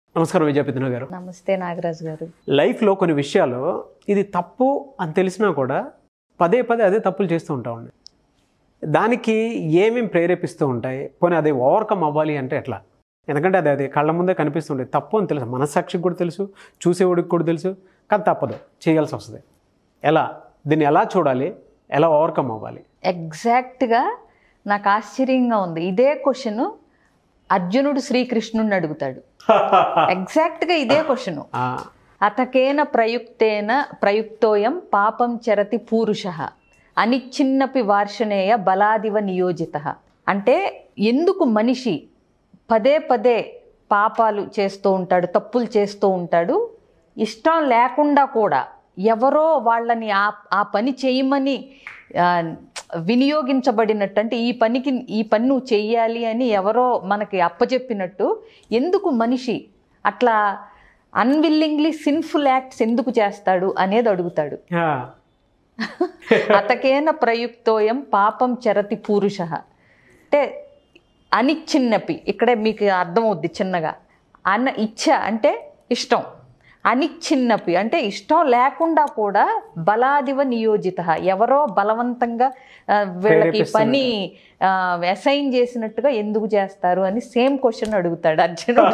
నమస్కారం విజయపిత్న గారు నమస్తే నాగరాజు గారు లైఫ్లో కొన్ని విషయాలు ఇది తప్పు అని తెలిసినా కూడా పదే పదే అదే తప్పులు చేస్తూ ఉంటామండి దానికి ఏమేమి ప్రేరేపిస్తూ ఉంటాయి పోనీ అది ఓవర్కమ్ అవ్వాలి అంటే ఎట్లా ఎందుకంటే అది అది కళ్ళ ముందే కనిపిస్తుండే తప్పు అని తెలుసు మనస్సాక్షికి కూడా తెలుసు చూసేవాడికి కూడా తెలుసు కానీ తప్పదు చేయాల్సి వస్తుంది ఎలా దీన్ని ఎలా చూడాలి ఎలా ఓవర్కమ్ అవ్వాలి ఎగ్జాక్ట్గా నాకు ఆశ్చర్యంగా ఉంది ఇదే క్వశ్చన్ అర్జునుడు శ్రీకృష్ణుడిని అడుగుతాడు ఎగ్జాక్ట్గా ఇదే క్వశ్చన్ ఆ, అతకేన ప్రయుక్తేన ప్రయుక్తోయం పాపం చరతి పూరుష అనిచ్చిన్నపి వార్షణేయ బలాదివ నియోజిత అంటే ఎందుకు మనిషి పదే పదే పాపాలు చేస్తూ ఉంటాడు తప్పులు చేస్తూ ఉంటాడు ఇష్టం లేకుండా కూడా ఎవరో వాళ్ళని ఆ ఆ పని చేయమని ఆ, వినియోగించబడినట్టు అంటే ఈ పనికి ఈ పని నువ్వు చెయ్యాలి అని ఎవరో మనకి అప్పచెప్పినట్టు ఎందుకు మనిషి అట్లా అన్విల్లింగ్లీ సిన్ఫుల్ యాక్ట్స్ ఎందుకు చేస్తాడు అనేది అడుగుతాడు ఆ, అతకేన ప్రయుక్తోయం పాపం చరతి పూరుష అంటే అనిచ్చిన్నపి ఇక్కడే మీకు అర్థమవుద్ది చిన్నగా అన్న ఇచ్చ అంటే ఇష్టం అనిచ్చిన్నపి అంటే ఇష్టం లేకుండా కూడా బలాదివ నియోజిత ఎవరో బలవంతంగా ఆ, వీళ్ళకి ఈ పని అసైన్ చేసినట్టుగా ఎందుకు చేస్తారు అని సేమ్ క్వశ్చన్ అడుగుతాడు అర్జునుడు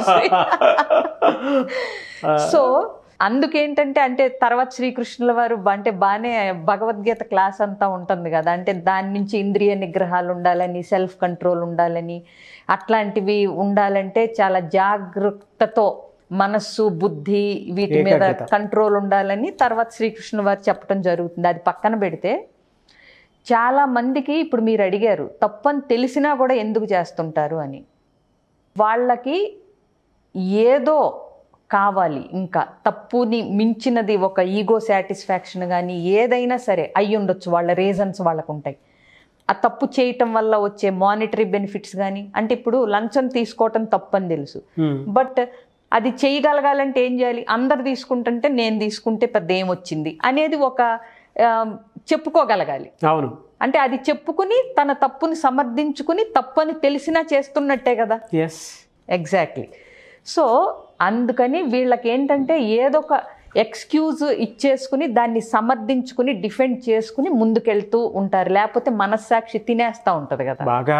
సో అందుకేంటంటే అంటే తర్వాత శ్రీకృష్ణుల వారు బ- అంటే బాగానే భగవద్గీత క్లాస్ అంతా ఉంటుంది కదా అంటే దాని నుంచి ఇంద్రియ నిగ్రహాలు ఉండాలని సెల్ఫ్ కంట్రోల్ ఉండాలని అట్లాంటివి ఉండాలంటే చాలా జాగ్రత్తతో మనస్సు బుద్ధి వీటి మీద ఏకాగ్రత. కంట్రోల్ ఉండాలని తర్వాత శ్రీకృష్ణుల వారు చెప్పడం జరుగుతుంది అది పక్కన పెడితే చాలా మందికి ఇప్పుడు మీరు అడిగారు తప్పని తెలిసినా కూడా ఎందుకు చేస్తుంటారు అని వాళ్ళకి ఏదో కావాలి ఇంకా తప్పుని మించినది ఒక ఈగో సాటిస్ఫాక్షన్ కానీ ఏదైనా సరే అయి ఉండొచ్చు వాళ్ళ రీజన్స్ వాళ్ళకు ఉంటాయి ఆ తప్పు చేయటం వల్ల వచ్చే మానిటరీ బెనిఫిట్స్ కానీ అంటే ఇప్పుడు లంచం తీసుకోవటం తప్పని తెలుసు ఉమ్, బట్ అది చేయగలగాలంటే ఏం చేయాలి అందరు తీసుకుంటుంటే నేను తీసుకుంటే పెద్ద ఏమొచ్చింది అనేది ఒక ఆ, చెప్పుకోగలగాలి అవును అంటే అది చెప్పుకుని తన తప్పుని సమర్థించుకుని తప్పని తెలిసినా చేస్తున్నట్టే కదా ఎస్ ఎగ్జాక్ట్లీ సో అందుకని వీళ్ళకి ఏంటంటే ఏదో ఒక ఎక్స్క్యూజ్ ఇచ్చేసుకుని దాన్ని సమర్థించుకుని డిఫెండ్ చేసుకుని ముందుకెళ్తూ ఉంటారు లేకపోతే మనస్సాక్షి తినేస్తూ ఉంటుంది కదా బాగా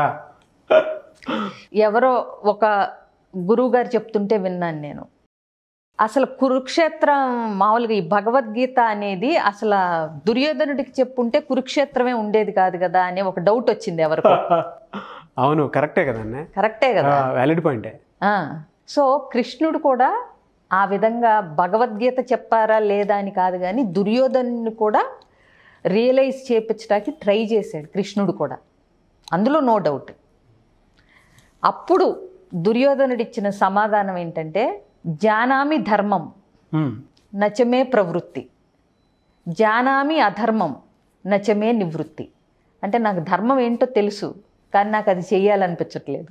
ఎవరో ఒక గురువు గారు చెప్తుంటే విన్నాను నేను అసలు కురుక్షేత్రం మామూలుగా ఈ భగవద్గీత అనేది అసలు దుర్యోధనుడికి చెప్పుంటే కురుక్షేత్రమే ఉండేది కాదు కదా అనే ఒక డౌట్ వచ్చింది ఎవరికి అవును కరెక్టే కదండి కరెక్టే కదా వ్యాలిడ్ పాయింటే ఆ, సో కృష్ణుడు కూడా ఆ విధంగా భగవద్గీత చెప్పారా లేదా అని కాదు కానీ దుర్యోధను కూడా రియలైజ్ చేపించడానికి ట్రై చేశాడు కృష్ణుడు కూడా అందులో నో డౌట్ అప్పుడు దుర్యోధనుడు ఇచ్చిన సమాధానం ఏంటంటే జానామి ధర్మం ఉమ్, నచమే ప్రవృత్తి జానామి అధర్మం నచమే నివృత్తి అంటే నాకు ధర్మం ఏంటో తెలుసు కానీ నాకు అది చెయ్యాలనిపించట్లేదు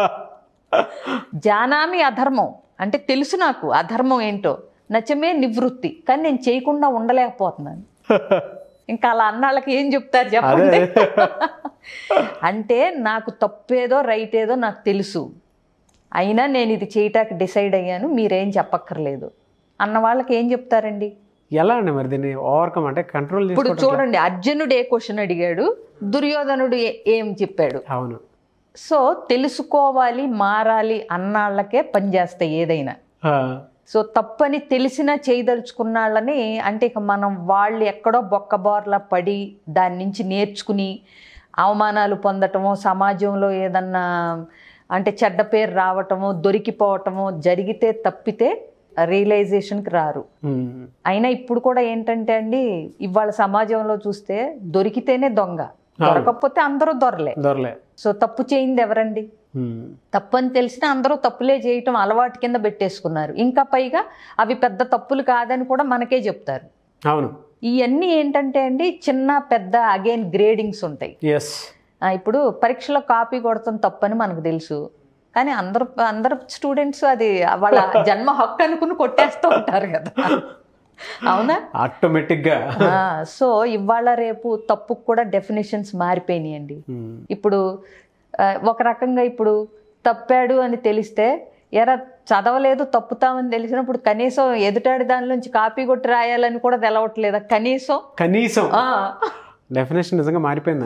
జానామి అధర్మం అంటే తెలుసు నాకు అధర్మం ఏంటో నచ్చమే నివృత్తి కానీ నేను చేయకుండా ఉండలేకపోతున్నాను ఇంకా అలా అన్నాళ్ళకి ఏం చెప్తారు చెప్పండి అంటే నాకు తప్పేదో రైట్ ఏదో నాకు తెలుసు అయినా నేను ఇది చేయటానికి డిసైడ్ అయ్యాను మీరేం చెప్పక్కర్లేదు అన్న వాళ్ళకి ఏం చెప్తారండి ఎలా అండి మరి దీన్ని ఓవర్కమ్ అంటే కంట్రోల్ ఇప్పుడు చేసుకోవడం చూడండి అర్జునుడు ఏ క్వశ్చన్ అడిగాడు దుర్యోధనుడు ఏ- ఏం చెప్పాడు అవును సో తెలుసుకోవాలి మారాలి అన్నాళ్ళకే పనిచేస్తాయి ఏదైనా ఆ, సో తప్పని తెలిసినా చేయదలుచుకున్న వాళ్ళని అంటే ఇక మనం వాళ్ళు ఎక్కడో బొక్కబోర్లా పడి దాని నుంచి నేర్చుకుని అవమానాలు పొందటమో సమాజంలో ఏదన్నా అంటే చెడ్డ పేరు రావటమో దొరికిపోవటమో జరిగితే తప్పితే రియలైజేషన్కి రారు ఉమ్, అయినా ఇప్పుడు కూడా ఏంటంటే అండి ఇవాళ సమాజంలో చూస్తే దొరికితేనే దొంగ దొరకకపోతే అందరూ దొరలే దొరలే సో తప్పు చేయింది ఎవరండి ఉమ్, తప్పని తెలిసినా అందరూ తప్పులే చేయటం అలవాటు కింద పెట్టేసుకున్నారు ఇంకా పైగా అవి పెద్ద తప్పులు కాదని కూడా మనకే చెప్తారు అవును ఇవన్నీ ఏంటంటే అండి చిన్న పెద్ద అగైన్ గ్రేడింగ్స్ ఉంటాయి ఎస్ ఆ, ఇప్పుడు పరీక్షలో కాపీ కొడతాం తప్పని మనకు తెలుసు కానీ అందరు అందరు స్టూడెంట్స్ అది వాళ్ళ జన్మ హక్కు అనుకుని కొట్టేస్తూ ఉంటారు కదా అవునా ఆటోమేటిక్గా ఆ, సో ఇవాళ రేపు తప్పుకు కూడా డెఫినేషన్స్ మారిపోయినాయండి ఇప్పుడు ఆ, ఒక రకంగా ఇప్పుడు తప్పాడు అని తెలిస్తే ఎరా చదవలేదు తప్పుతామని తెలిసినప్పుడు కనీసం ఎదుటాడి దానిలోంచి కాపీ కొట్టి రాయాలని కూడా తెలవట్లేదా కనీసం కనీసం ఆ, డెఫినేషన్ నిజంగా మారిపోయింది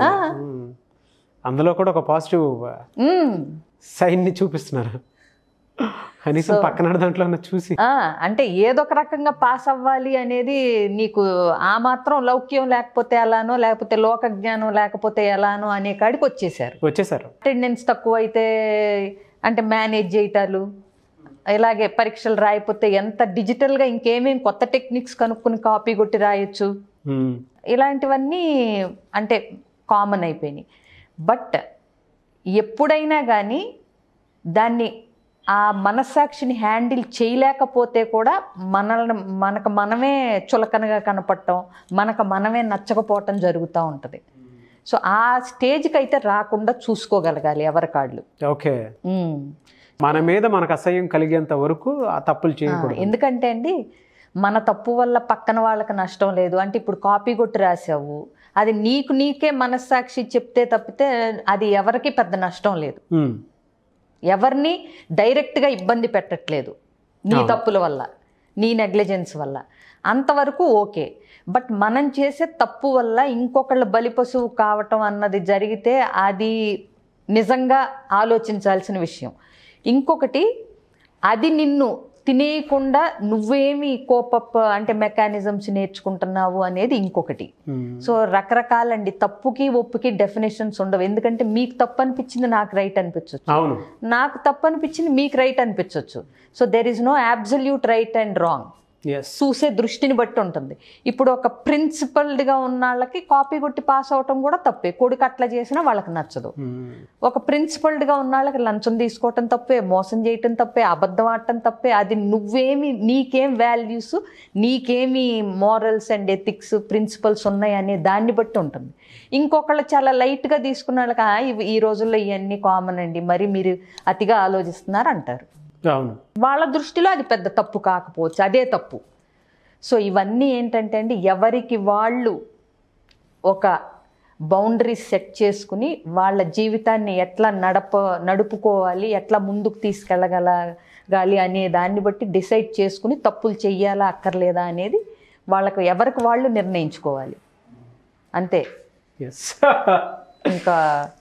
అందులో కూడా ఒక పాజిటివ్ ఉమ్, సైన్ని చూపిస్తున్నారు కనీసం పక్కన దాంట్లో ఉన్న చూసి ఆ, అంటే ఏదొక రకంగా పాస్ అవ్వాలి అనేది నీకు ఆ మాత్రం లౌక్యం లేకపోతే ఎలానో లేకపోతే లోక జ్ఞానం లేకపోతే ఎలానో అనే కాడికి వచ్చేసారు వచ్చేసారు అటెండెన్స్ తక్కువ అయితే అంటే మేనేజ్ చేయటాలు ఇలాగే పరీక్షలు రాయకపోతే ఎంత డిజిటల్గా ఇంకేమేం కొత్త టెక్నిక్స్ కనుక్కుని కాపీ కొట్టి రాయొచ్చు ఉమ్, ఇలాంటివన్నీ అంటే కామన్ అయిపోయినాయి బట్ ఎప్పుడైనా కానీ దాన్ని ఆ మనస్సాక్షిని హ్యాండిల్ చేయలేకపోతే కూడా మనల్ని మనకు మనమే చులకనగా కనపడటం మనకు మనమే నచ్చకపోవటం జరుగుతూ ఉంటుంది సో ఆ స్టేజ్కి అయితే రాకుండా చూసుకోగలగాలి ఎవరి కాళ్ళు ఓకే ఉమ్. మన మీద మనకు అసహ్యం కలిగేంత వరకు ఆ తప్పులు చేయకూడదు ఎందుకంటే అండి మన తప్పు వల్ల పక్కన వాళ్ళకి నష్టం లేదు అంటే ఇప్పుడు కాపీ కొట్టి రాసావు అది నీకు నీకే మనస్సాక్షి చెప్తే తప్పితే అది ఎవరికి పెద్ద నష్టం లేదు ఉమ్, ఎవరిని డైరెక్ట్గా ఇబ్బంది పెట్టట్లేదు నీ తప్పుల వల్ల నీ నెగ్లిజెన్స్ వల్ల అంతవరకు ఓకే బట్ మనం చేసే తప్పు వల్ల ఇంకొకళ్ళ బలిపశువు కావటం అన్నది జరిగితే అది నిజంగా ఆలోచించాల్సిన విషయం ఇంకొకటి అది నిన్ను తినేయకుండా నువ్వేమి కోపప్ అంటే మెకానిజమ్స్ నేర్చుకుంటున్నావు అనేది ఇంకొకటి ఉమ్, సో రకరకాలండి తప్పుకి ఒప్పుకి డెఫినేషన్స్ ఉండవు ఎందుకంటే మీకు తప్పు అనిపించింది నాకు రైట్ అనిపించవచ్చు అవును నాకు తప్పు అనిపించింది మీకు రైట్ అనిపించవచ్చు so there is no absolute right and wrong ఎస్ చూసే దృష్టిని బట్టి ఉంటుంది ఇప్పుడు ఒక ప్రిన్సిపల్డ్గా ఉన్న వాళ్ళకి కాపీ కొట్టి పాస్ అవటం కూడా తప్పే కొడుకు అట్లా చేసినా వాళ్ళకి నచ్చదు ఒక ప్రిన్సిపల్డ్గా ఉన్న వాళ్ళకి లంచం తీసుకోవటం తప్పే మోసం చేయటం తప్పే అబద్ధం ఆడటం తప్పే అది నువ్వేమి నీకేం వాల్యూస్ నీకేమి మోరల్స్ అండ్ ఎథిక్స్ ప్రిన్సిపల్స్ ఉన్నాయి అనే దాన్ని బట్టి ఉంటుంది ఇంకొకళ్ళు చాలా లైట్గా తీసుకున్న వాళ్ళకి "ఆ, ఇవి ఈ రోజుల్లో ఇవన్నీ కామన్ అండి మరి మీరు అతిగా ఆలోచిస్తున్నారు అంటారు అవును వాళ్ళ దృష్టిలో అది పెద్ద తప్పు కాకపోవచ్చు అదే తప్పు సో ఇవన్నీ ఏంటంటే అండి ఎవరికి వాళ్ళు ఒక బౌండరీస్ సెట్ చేసుకుని వాళ్ళ జీవితాన్ని ఎట్లా నడప నడుపుకోవాలి ఎట్లా ముందుకు తీసుకెళ్ళగలగాలి అనే దాన్ని బట్టి డిసైడ్ చేసుకుని తప్పులు చెయ్యాలా అక్కర్లేదా అనేది వాళ్ళకు ఎవరికి వాళ్ళు నిర్ణయించుకోవాలి అంతే ఎస్ ఇంకా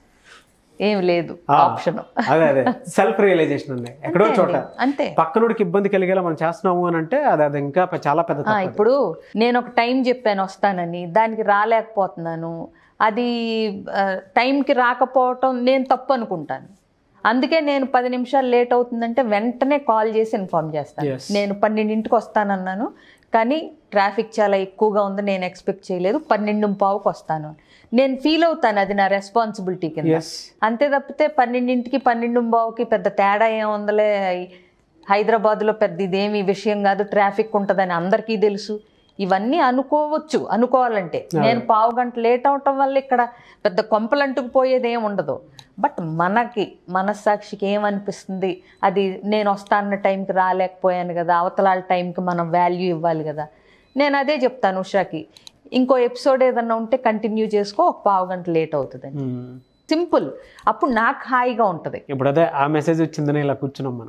ఏం లేదు ఆప్షన్ అదే అదే సెల్ఫ్ రియలైజేషన్ అండి ఎక్కడో చోట అంతే పక్కనోడికి ఇబ్బంది కలిగేలా మనం చేస్తున్నాము అని అంటే అది అది ఇంకా పె- చాలా పెద్ద ఆ, తప్పు ఇప్పుడు నేను ఒక టైం చెప్పాను వస్తానని దానికి రాలేకపోతున్నాను అది ఆ, టైంకి రాకపోవటం నేను తప్పు అనుకుంటాను అందుకే నేను పది నిమిషాలు లేట్ అవుతుందంటే వెంటనే కాల్ చేసి ఇన్ఫామ్ చేస్తాను Yes. నేను పన్నెండింటికి వస్తానన్నాను కానీ ట్రాఫిక్ చాలా ఎక్కువగా ఉంది నేను ఎక్స్పెక్ట్ చేయలేదు పన్నెండు పావుకి వస్తాను నేను ఫీల్ అవుతాను అది నా రెస్పాన్సిబిలిటీ కింద ఎస్ అంతే తప్పితే పన్నెండింటికి పన్నెండు బావుకి పెద్ద తేడా ఏముందలే హైదరాబాద్లో పెద్ద ఇదేమి విషయం కాదు ట్రాఫిక్ ఉంటుందని అందరికీ తెలుసు ఇవన్నీ అనుకోవచ్చు అనుకోవాలంటే నేను పావు గంట లేట్ అవటం వల్ల ఇక్కడ పెద్ద కొంపలంటుకు పోయేది ఏం ఉండదు బట్ మనకి మనస్సాక్షికి ఏమనిపిస్తుంది అది నేను వస్తాన్న టైంకి రాలేకపోయాను కదా అవతలాల టైంకి మనం వాల్యూ ఇవ్వాలి కదా నేను అదే చెప్తాను ఉషాకి ఇంకో ఎపిసోడ్ ఏదన్నా ఉంటే కంటిన్యూ చేసుకో ఒక పావు గంట లేట్ అవుతుందని సింపుల్ అప్పుడు నాకు హాయిగా ఉంటుంది ఇప్పుడు అదే ఆ మెసేజ్ వచ్చిందని ఇలా కూర్చున్నాం మనం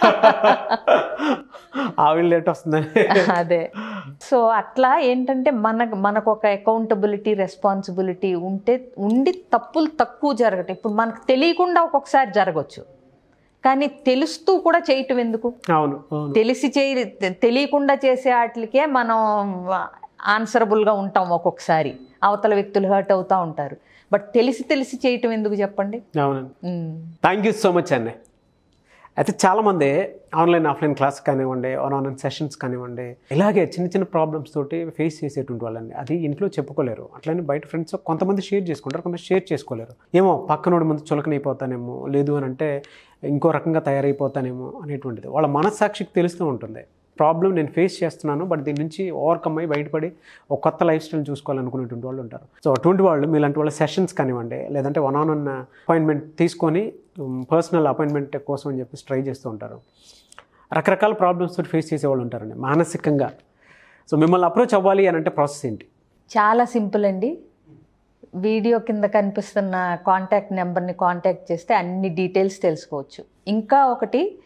ఆవిడ లేట్ వస్తుందని అదే సో అట్లా ఏంటంటే మనకు మనకు ఒక అకౌంటబిలిటీ రెస్పాన్సిబిలిటీ ఉంటే ఉండి తప్పులు తక్కువ జరగటం ఇప్పుడు మనకు తెలియకుండా ఒక్కొక్కసారి జరగచ్చు కానీ తెలుస్తూ కూడా చేయటం ఎందుకు అవును అవును తెలిసి చేయ తె- తెలియకుండా చేసే వాటికే మనం ఆన్సరబుల్గా ఉంటాం ఒక్కొక్కసారి అవతల వ్యక్తులు హర్ట్ అవుతూ ఉంటారు బట్ తెలిసి తెలిసి చేయటం ఎందుకు చెప్పండి అవునండి um. Thank you so much అండి అయితే చాలామంది ఆన్లైన్ ఆఫ్లైన్ క్లాస్ కానివ్వండి ఆన్ ఆన్లైన్ సెషన్స్ కానివ్వండి ఇలాగే చిన్న చిన్న ప్రాబ్లమ్స్ తోటి ఫేస్ చేసేటువంటి వాళ్ళండి అది ఇంట్లో చెప్పుకోలేరు అట్లనే బయట ఫ్రెండ్స్ కొంతమంది షేర్ చేసుకుంటారు కొంతమంది షేర్ చేసుకోలేరు ఏమో పక్కనోడి ముందు చులకనైపోతానేమో లేదు అని అంటే ఇంకో రకంగా తయారైపోతానేమో అనేటువంటిది వాళ్ళ మనస్సాక్షికి తెలుస్తూ ఉంటుంది ప్రాబ్లం నేను ఫేస్ చేస్తున్నాను బట్ దీని నుంచి ఓవర్కమ్ అయ్యి బయటపడి ఒక కొత్త లైఫ్ స్టైల్ చూసుకోవాలనుకునేటువంటి వాళ్ళు ఉంటారు సో అటువంటి వాళ్ళు మీలాంటి వాళ్ళ సెషన్స్ కానివ్వండి లేదంటే వన్ ఆన్ వన్ అపాయింట్మెంట్ తీసుకొని పర్సనల్ అపాయింట్మెంట్ కోసం అని చెప్పేసి ట్రై చేస్తూ ఉంటారు రకరకాల ప్రాబ్లమ్స్ తోటి ఫేస్ చేసేవాళ్ళు ఉంటారండి మానసికంగా సో మిమ్మల్ని అప్రోచ్ అవ్వాలి అని అంటే ప్రాసెస్ ఏంటి చాలా సింపుల్ అండి వీడియో కింద కనిపిస్తున్న కాంటాక్ట్ నెంబర్ని కాంటాక్ట్ చేస్తే అన్ని డీటెయిల్స్ తెలుసుకోవచ్చు ఇంకా ఒకటి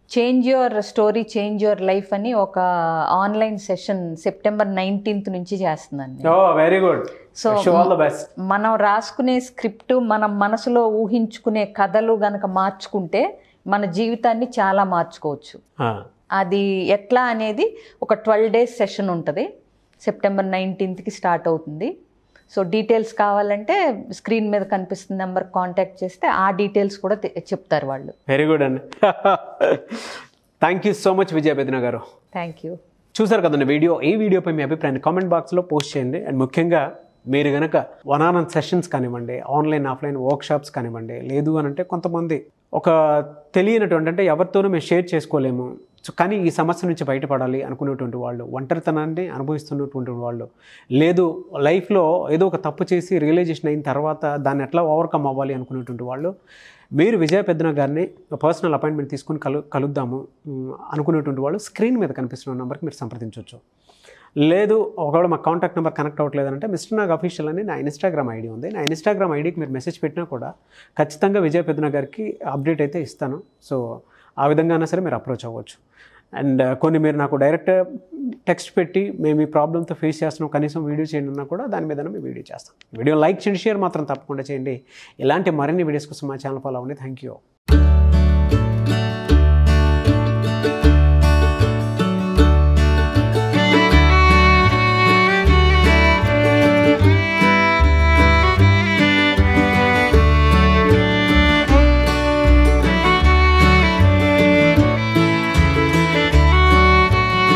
change your story change your life అని ఒక ఆన్లైన్ సెషన్ సెప్టెంబర్ నైన్టీన్త్ నుంచి చేస్తుందండి oh very good so show all the best మనం రాసుకునే స్క్రిప్ట్ మనం మనసులో ఊహించుకునే కథలు గనక మార్చుకుంటే మన జీవితాన్ని చాలా మార్చుకోవచ్చు అది ఎట్లా అనేది ఒక ట్వెల్వ్ డేస్ సెషన్ ఉంటుంది సెప్టెంబర్ నైన్టీన్త్కి స్టార్ట్ అవుతుంది సో డీటెయిల్స్ కావాలంటే స్క్రీన్ మీద కనిపిస్తున్న నెంబర్ కాంటాక్ట్ చేస్తే ఆ డీటెయిల్స్ కూడా తె- చెప్తారు వాళ్ళు వెరీ గుడ్ అండి thank you so much Vijaya బెదిన గారు థ్యాంక్ యూ చూసారు కదండి వీడియో ఈ వీడియోపై మీ అభిప్రాయాన్ని కామెంట్ బాక్స్లో పోస్ట్ చేయండి అండ్ ముఖ్యంగా మీరు కనుక వన్ ఆన్ వన్ సెషన్స్ కానివ్వండి ఆన్లైన్ ఆఫ్లైన్ వర్క్షాప్స్ కానివ్వండి లేదు అని అంటే కొంతమంది ఒక తెలియనటువంటి అంటే ఎవరితోనూ మేము షేర్ చేసుకోలేము సో కానీ ఈ సమస్య నుంచి బయటపడాలి అనుకునేటువంటి వాళ్ళు ఒంటరితనాన్ని అనుభవిస్తున్నటువంటి వాళ్ళు లేదు లైఫ్లో ఏదో ఒక తప్పు చేసి రియలైజేషన్ అయిన తర్వాత దాన్ని ఎట్లా ఓవర్కమ్ అవ్వాలి అనుకునేటువంటి వాళ్ళు మీరు విజయ పెద్దన గారిని పర్సనల్ అపాయింట్మెంట్ తీసుకుని కలు కలుద్దాము ఉమ్, అనుకునేటువంటి వాళ్ళు స్క్రీన్ మీద కనిపిస్తున్న నెంబర్కి మీరు సంప్రదించవచ్చు లేదు ఒకవేళ మా కాంటాక్ట్ నెంబర్ కనెక్ట్ అవ్వట్లేదంటే మిస్టర్ నాగ్ అఫీషియల్ అని నా ఇన్స్టాగ్రామ్ ఐడి ఉంది నా ఇన్స్టాగ్రామ్ ఐడికి మీరు మెసేజ్ పెట్టినా కూడా ఖచ్చితంగా విజయ పెద్దన గారికి అప్డేట్ అయితే ఇస్తాను సో ఆ విధంగా సరే మీరు అప్రోచ్ అవ్వచ్చు అండ్ కొన్ని మీరు నాకు డైరెక్ట్ టెక్స్ట్ పెట్టి మేము ఈ ప్రాబ్లమ్తో ఫేస్ చేస్తున్నాం కనీసం వీడియో చేయండి అన్నా కూడా దాని మీద మేము వీడియో చేస్తాం వీడియో లైక్ చేయండి షేర్ మాత్రం తప్పకుండా చేయండి ఇలాంటి మరిన్ని వీడియోస్ కోసం మా ఛానల్ ఫాలో అవ్వండి థ్యాంక్ యూ